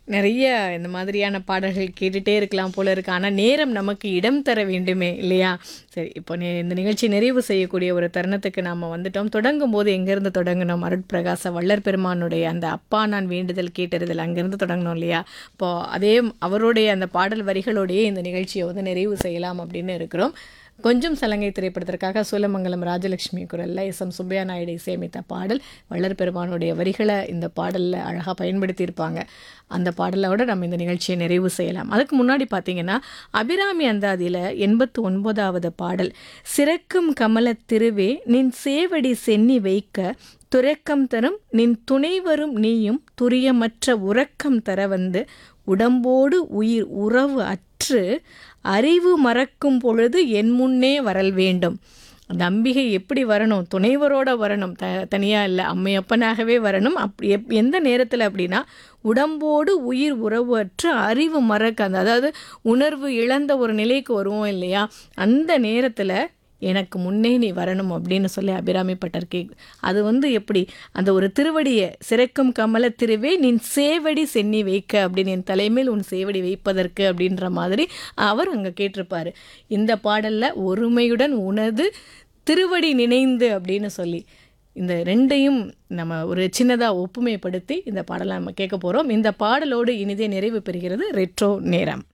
நிறைய இந்த மாதிரியான பாடல்கள் கேட்டுட்டே இருக்கலாம் போல இருக்கு ஆனால் நேரம் நமக்கு இடம் தர வேண்டுமே இல்லையா சரி இப்போ நே இந்த நிகழ்ச்சி நிறைவு செய்யக்கூடிய ஒரு தருணத்துக்கு நாம் வந்துட்டோம் தொடங்கும் போது எங்கேருந்து தொடங்கணும் அருட்பிரகாச வள்ளற் பெருமானுடைய அந்த அப்பா நான் வேண்டுதல் கேட்டறிதல் அங்கேருந்து தொடங்கணும் இல்லையா இப்போ அதே அவருடைய அந்த பாடல் வரிகளோடையே இந்த நிகழ்ச்சியை வந்து நிறைவு செய்யலாம் அப்படின்னு இருக்கிறோம் கொஞ்சம் சலங்கை திரைப்படத்திற்காக சூலமங்கலம் ராஜலட்சுமி குரலில் எஸ் எம் சுப்பையா நாயுடு இசையமைத்த பாடல் வள்ளற் பெருமானுடைய வரிகளை இந்த பாடலில் அழகாக பயன்படுத்தியிருப்பாங்க அந்த பாடலோட நம்ம இந்த நிகழ்ச்சியை நிறைவு செய்யலாம் அதுக்கு முன்னாடி பார்த்தீங்கன்னா அபிராமி அந்தாதியில் எண்பத்து ஒன்பதாவது பாடல் சிறக்கும் கமல திருவே நின் சேவடி சென்னி வைக்க துறக்கம் தரும் நின் துணைவரும் நீயும் துரியமற்ற உறக்கம் தர வந்து உடம்போடு உயிர் உறவு அற்று அறிவு மறக்கும் பொழுது என் முன்னே வரல் வேண்டும் அந்த அம்பிகை எப்படி வரணும் துணைவரோட வரணும் த தனியாக இல்லை அம்மையப்பனாகவே வரணும் அப் எப் எந்த நேரத்தில் அப்படின்னா உடம்போடு உயிர் உறவு அற்று அறிவு மறக்க அந்த அதாவது உணர்வு இழந்த ஒரு நிலைக்கு வருவோம் இல்லையா அந்த நேரத்தில் எனக்கு முன்னே நீ வரணும் அப்படின்னு சொல்லி அபிராமி பட்டர் கே அது வந்து எப்படி அந்த ஒரு திருவடியை சிறைக்கும் கமல திருவே நின் சேவடி சென்னி வைக்க அப்படின்னு என் தலைமையில் உன் சேவடி வைப்பதற்கு அப்படின்ற மாதிரி அவர் அங்கே கேட்டிருப்பார் இந்த பாடலில் ஒருமையுடன் உனது திருவடி நினைந்து அப்படின்னு சொல்லி இந்த ரெண்டையும் நம்ம ஒரு சின்னதாக ஒப்புமைப்படுத்தி இந்த பாடலை நம்ம கேட்க போகிறோம் இந்த பாடலோடு இனிதே நிறைவு பெறுகிறது ரெட்ரோ நேரம்